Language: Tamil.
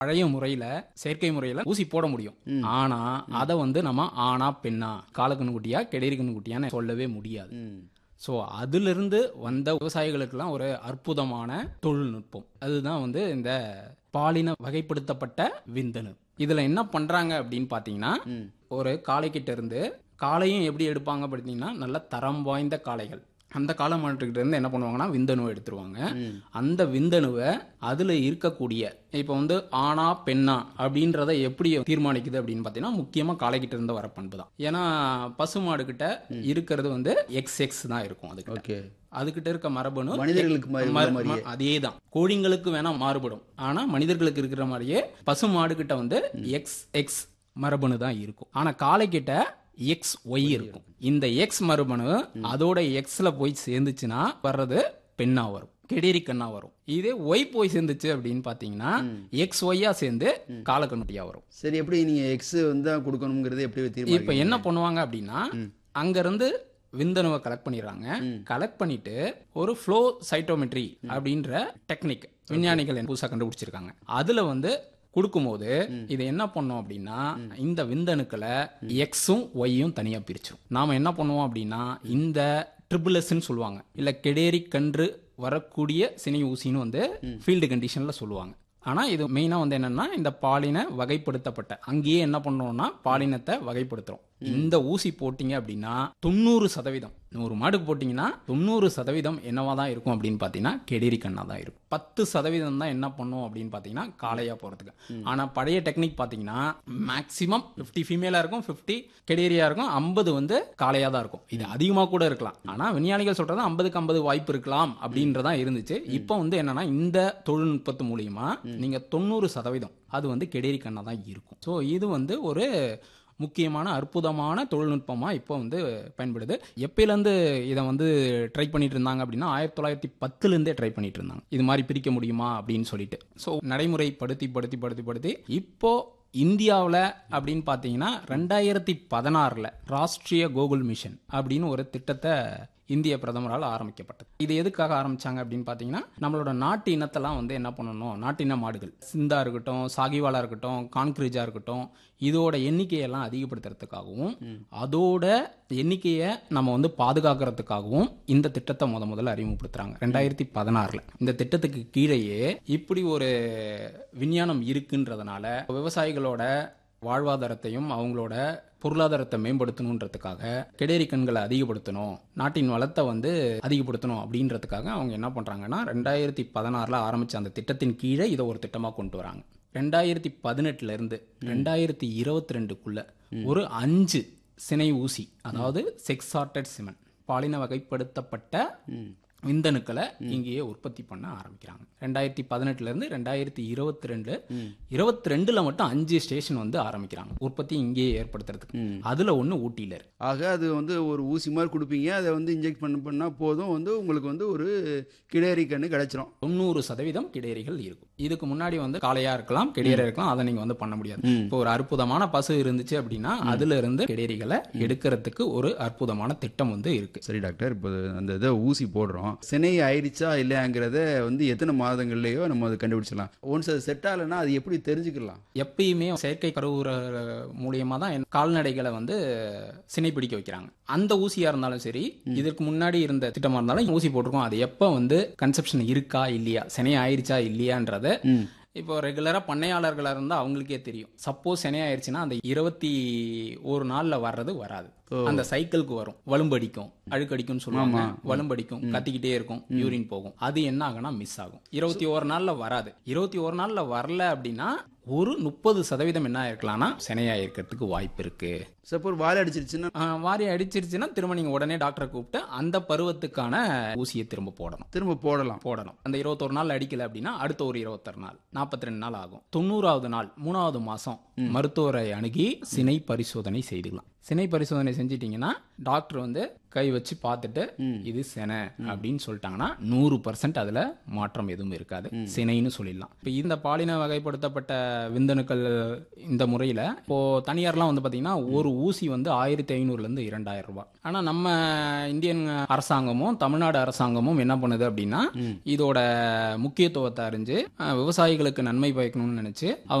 பழைய முறையில செயற்கை முறையில ஊசி போட முடியும் ஆனா அதை வந்து நம்ம ஆணா பெண்ணா காலக்கண்ணுக்குட்டியா கெடேரிக்கண்ணுக்குட்டியான்னு சொல்லவே முடியாது ம் ஸோ அதிலிருந்து வந்த விவசாயிகளுக்கெல்லாம் ஒரு அற்புதமான தொழில்நுட்பம் அதுதான் வந்து இந்த பாலின வகைப்படுத்தப்பட்ட விந்தணு இதுல என்ன பண்றாங்க அப்படின்னு பாத்தீங்கன்னா ம் ஒரு காளைக்கிட்ட இருந்து காளையும் எப்படி எடுப்பாங்க பார்த்தீங்கன்னா நல்ல தரம் வாய்ந்த காளைகள் அந்த காளை மாட்டுக்கிட்ட இருந்து என்ன பண்ணுவாங்கன்னா விந்தணுவை எடுத்துருவாங்க ம் அந்த விந்தணுவை அதுல இருக்கக்கூடிய இப்போ வந்து ஆணா பெண்ணா அப்படின்றத எப்படி தீர்மானிக்குது அப்படின்னு பார்த்தீங்கன்னா முக்கியமா காளைக்கிட்ட இருந்து வர பண்பு தான் ஏன்னா பசுமாடு கிட்ட இருக்கிறது வந்து எக்ஸ் எக்ஸ் தான் இருக்கும் அதுக்கு ஓகே அதுகிட்ட இருக்க மரபணு மனிதர்களுக்கு மாதிரி உள்ள மாதிரியே அதே தான் கோழிங்களுக்கு வேணா மாறுபடும் ஆனா மனிதர்களுக்கு இருக்கிற மாதிரியே பசு மாடு கிட்ட வந்து எக்ஸ் எக்ஸ் மரபணு தான் இருக்கும் ஆனா காளை கிட்ட எக்ஸ் ஒய் இருக்கும் இந்த எக்ஸ் மரபணு அதோட எக்ஸ்ல போய் சேர்ந்துச்சுன்னா வர்றது பெண்ணா வரும் கெடேரி கண்ணா வரும் இதே ஒய் போய் சேர்ந்துச்சு அப்படின்னு பாத்தீங்கன்னா எக்ஸ் ஒய்யா சேர்ந்து காலக்கண்ணுட்டியா வரும் சரி எப்படி நீங்க எக்ஸ் வந்து தான் கொடுக்கணுங்கிறது எப்படி தீர்மானிக்க இப்ப என்ன பண்ணுவாங்க அப்படின்னா அங்க இருந்து விந்தணுவை கலெக்ட் பண்ணிடுறாங்க கலெக்ட் பண்ணிட்டு ஒரு ஃப்ளோ சைட்டோமெட்ரி அப்படின்ற டெக்னிக் விஞ்ஞானிகள் புதுசா கண்டுபிடிச்சிருக்காங்க அதுல வந்து கொடுக்கும்போது இது என்ன பண்ணோம் அப்படின்னா இந்த விந்தணுக்களை எக்ஸும் ஒய்யும் தனியா பிரிச்சிரும் நாம என்ன பண்ணுவோம் அப்படின்னா இந்த ட்ரிபிள்எஸ்ன்னு சொல்லுவாங்க இல்ல கெடேரி கன்று வரக்கூடிய சினை ஊசின்னு வந்து ஃபீல்டு கண்டிஷன்ல சொல்லுவாங்க ஆனா இது மெயினா வந்து என்னன்னா இந்த பாலின வகைப்படுத்தப்பட்ட அங்கேயே என்ன பண்ணோம்னா பாலினத்தை வகைப்படுத்துறோம் இந்த ஊசி போட்டீங்க அப்படின்னா தொண்ணூறு சதவீதம் நூறு மாடுக்கு போட்டீங்கன்னா தொண்ணூறு சதவீதம் என்னவா தான் இருக்கும் அப்படின்னு பாத்தீங்கன்னா கெடேரி கண்ணா தான் இருக்கும் பத்து சதவீதம் தான் என்ன பண்ணும் அப்படின்னு பாத்தீங்கன்னா காளையா போறதுக்கு ஆனா பழைய டெக்னிக் பாத்தீங்கன்னா மேக்சிமம் 50 ஃபீமேலா இருக்கும் 50 கெடேரியா இருக்கும் 50 வந்து காளையா தான் இருக்கும் இது அதிகமா கூட இருக்கலாம் ஆனா விஞ்ஞானிகள் சொல்றது 50க்கு 50 வாய்ப்பு இருக்கலாம் அப்படின்றதா இருந்துச்சு இப்போ வந்து என்னன்னா இந்த தொழில்நுட்பத்து மூலியமா நீங்க தொண்ணூறு சதவீதம் அது வந்து கெடேரி கண்ணா தான் இருக்கும் ஸோ இது வந்து ஒரு முக்கியமான அற்புதமான தொழில்நுட்பமா இப்போ வந்து பயன்படுது எப்பயிலேருந்து இதை வந்து ட்ரை பண்ணிட்டு இருந்தாங்க அப்படின்னா ஆயிரத்தி தொள்ளாயிரத்தி பத்துலேருந்தே ட்ரை பண்ணிட்டு இருந்தாங்க இது மாதிரி பிரிக்க முடியுமா அப்படின்னு சொல்லிட்டு ஸோ நடைமுறைப்படுத்தி படுத்தி படுத்தி படுத்தி இப்போ இந்தியாவில் அப்படின்னு பார்த்தீங்கன்னா ரெண்டாயிரத்தி பதினாறில் ராஷ்ட்ரிய கோகுல் மிஷன் அப்படின்னு ஒரு திட்டத்தை இந்திய பிரதமரால் ஆரம்பிக்கப்பட்டது இது எதுக்காக ஆரம்பிச்சாங்க அப்படின்னு பார்த்தீங்கன்னா நம்மளோட நாட்டு இனத்தெல்லாம் வந்து என்ன பண்ணணும் நாட்டு இன மாடுகள் சிந்தா இருக்கட்டும் சாகிவாலா இருக்கட்டும் கான்கிரீஜா இருக்கட்டும் இதோட எண்ணிக்கையெல்லாம் அதிகப்படுத்துறதுக்காகவும் அதோட எண்ணிக்கையை நம்ம வந்து பாதுகாக்கிறதுக்காகவும் இந்த திட்டத்தை முத முதல்ல அறிமுகப்படுத்துறாங்க ரெண்டாயிரத்தி பதினாறுல இந்த திட்டத்துக்கு கீழேயே இப்படி ஒரு விஞ்ஞானம் இருக்குன்றதுனால விவசாயிகளோட வாழ்வாதாரத்தையும் அவங்களோட பொருளாதாரத்தை மேம்படுத்தணுன்றதுக்காக கெடேரி கண்களை அதிகப்படுத்தணும் நாட்டின் வளத்தை வந்து அதிகப்படுத்தணும் அப்படின்றதுக்காக அவங்க என்ன பண்றாங்கன்னா ரெண்டாயிரத்தி பதினாறுல ஆரம்பிச்ச அந்த திட்டத்தின் கீழே இதை ஒரு திட்டமா கொண்டு வராங்க ரெண்டாயிரத்தி பதினெட்டுல இருந்து ரெண்டாயிரத்தி இருபத்தி ரெண்டுக்குள்ள ஒரு அஞ்சு சினை ஊசி அதாவது செக்ஸ் சார்ட்டட் சிமன் பாலின வகைப்படுத்தப்பட்ட விந்தணுக்களை இங்கேயே உற்பத்தி பண்ண ஆரம்பிக்கிறாங்க ரெண்டாயிரத்தி பதினெட்டுல இருந்து ரெண்டாயிரத்தி இருபத்தி ரெண்டு இருபத்தி ரெண்டுல மட்டும் அஞ்சு ஸ்டேஷன் வந்து ஆரம்பிக்கிறாங்க உற்பத்தி இங்கேயே ஏற்படுத்துறதுக்கு அதுல ஒண்ணு ஊட்டியில இருக்கு ஆக அது வந்து ஒரு ஊசி மாதிரி கொடுப்பீங்க அதை வந்து இன்ஜெக்ட் பண்ண பண்ணால் போதும் வந்து உங்களுக்கு வந்து ஒரு கிடேரி கண்ணு கிடைச்சிரும் தொண்ணூறு சதவீதம் கிடையறிகள் இருக்கும் இதுக்கு முன்னாடி வந்து காளையா இருக்கலாம் கிடையரா இருக்கலாம் அதை நீங்க வந்து பண்ண முடியாது இப்போ ஒரு அற்புதமான பசு இருந்துச்சு அப்படின்னா அதுல இருந்து கிடையறிகளை எடுக்கிறதுக்கு ஒரு அற்புதமான திட்டம் வந்து இருக்கு சரி டாக்டர் இப்போ அந்த இதை ஊசி போடுறோம் சினை ஆயிடுச்சா இல்லையாங்கிறத வந்து எத்தனை மாதங்கள்லயோ நம்ம அதை கண்டுபிடிச்சிடலாம் ஒன்ஸ் அது செட் ஆகலைன்னா அது எப்படி தெரிஞ்சுக்கலாம் எப்பயுமே செயற்கை கருவுற மூலியமா தான் என் கால்நடைகளை வந்து சினை பிடிக்க வைக்கிறாங்க அந்த ஊசியா இருந்தாலும் சரி இதற்கு முன்னாடி இருந்த திட்டமா இருந்தாலும் ஊசி போட்டிருக்கோம் அது எப்ப வந்து கன்செப்ஷன் இருக்கா இல்லையா சினை ஆயிருச்சா இல்லையான்றத இப்போ ரெகுலரா பண்ணையாளர்களா இருந்தா அவங்களுக்கே தெரியும் சப்போஸ் சினை ஆயிருச்சுன்னா அந்த இருபத்தி ஒரு நாள்ல வர்றது வராது அந்த சைக்கிளுக்கு வரும் வலும்படிக்கும் அழுக்கடிக்கும்னு சொல்லுவாங்க வலும்படிக்கும் கத்திக்கிட்டே இருக்கும் யூரின் போகும் அது என்ன ஆகும்னா மிஸ் ஆகும் இருபத்தி ஒரு நாள்ல வராது இருபத்தி ஒரு நாள்ல வரல அப்படின்னா ஒரு முப்பது சதவீதம் என்ன ஆயிருக்கலாம்னா சினையா இருக்கிறதுக்கு வாய்ப்பு இருக்கு சப்போஸ் வால் அடிச்சிருச்சுன்னா ஆஹ் வாரி அடிச்சிருச்சுன்னா திரும்ப நீங்க உடனே டாக்டரை கூப்பிட்டு அந்த பருவத்துக்கான ஊசியை திரும்ப போடணும் திரும்ப போடலாம் போடணும் அந்த இருபத்தொரு நாள் அடிக்கல அப்படின்னா அடுத்த ஒரு இருபத்தொரு நாள் நாற்பத்தி ரெண்டு நாள் ஆகும் தொண்ணூறாவது நாள் மூணாவது மாசம் மருத்துவரை அணுகி சினை பரிசோதனை செய்துக்கலாம் சினை பரிசோதனை செஞ்சிட்டீங்கன்னா டாக்டர் வந்து கை வச்சு பார்த்துட்டு இது செனை அப்படின்னு சொல்லிட்டாங்கன்னா நூறு பர்சன்ட் அதுல மாற்றம் எதுவும் இருக்காது சினைன்னு சொல்லிடலாம் இப்போ இந்த பாலின வகைப்படுத்தப்பட்ட விந்தணுக்கள் இந்த முறையில இப்போ தனியார்லாம் வந்து பாத்தீங்கன்னா ஒரு ஊசி வந்து ஆயிரத்தி ஐநூறுல இருந்து இரண்டாயிரம் ரூபாய் ஆனா நம்ம இந்தியன் அரசாங்கமும் தமிழ்நாடு அரசாங்கமும் என்ன பண்ணுது அப்படின்னா இதோட முக்கியத்துவத்தை அறிஞ்சு அஹ், விவசாயிகளுக்கு நன்மை பயக்கணும்னு நினைச்சு அவங்க